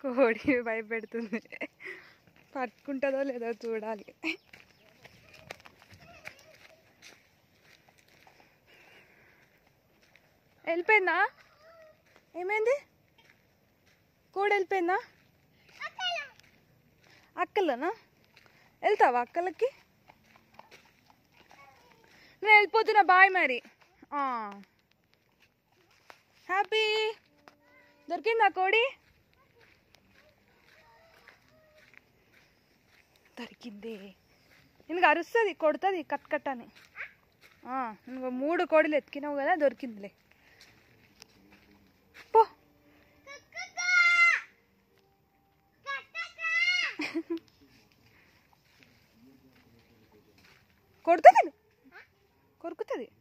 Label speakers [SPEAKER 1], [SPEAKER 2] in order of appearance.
[SPEAKER 1] కోడి భయపెడుతుంది పట్టుకుంటుందో లేదో చూడాలి వెళ్ళిపోయిందా ఏమైంది కోడి వెళ్ళిపోయిందా అక్కలనా వెళ్తావా అక్కలకి నేను వెళ్ళిపోతున్నా బాయ్ మరి హ్యాపీ దొరికిందా కోడి దొరికింది నేను అరుస్తుంది కొడుతుంది కట్ కట్ అని ఆ, నువ్వు మూడు కోడిలు ఎత్తికినావు కదా దొరికిందిలే పో కొడుతుంది కొరుకుతుంది